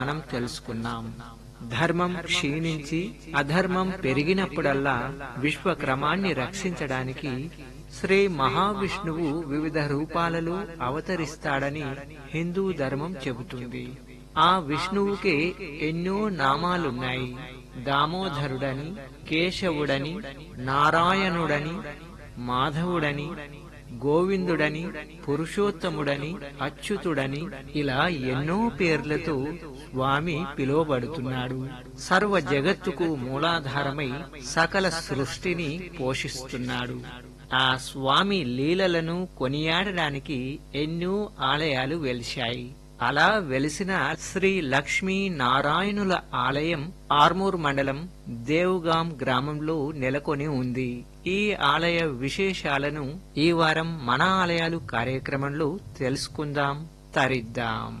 మనం తెలుసుకున్నాం ధర్మం క్షీణించి అధర్మం పెరిగినప్పుడల్లా విశ్వ క్రమాన్ని రక్షించడానికి శ్రీ మహావిష్ణువు వివిధ రూపాలలో అవతరిస్తాడని హిందూ ధర్మం చెబుతుంది ఆ విష్ణువుకే ఎన్నో నామాలున్నాయి దామోదరుడని కేశవుడని నారాయణుడని మాధవుడని గోవిందుడని పురుషోత్తముడని అచ్యుతుడని ఇలా ఎన్నో పేర్లతో స్వామి పిలువబడుతున్నాడు సర్వ జగత్తుకు మూలాధారమై సకల సృష్టిని పోషిస్తున్నాడు ఆ స్వామి లీలలను కొనియాడడానికి ఎన్నో ఆలయాలు వెలిశాయి అలా వెలిసిన శ్రీ లక్ష్మీ నారాయణుల ఆలయం ఆర్మూర్ మండలం దేవుగాం గ్రామంలో నెలకొని ఉంది ఈ ఆలయ విశేషాలను ఈ వారం మన ఆలయాలు కార్యక్రమంలో తెలుసుకుందాం తరిద్దాం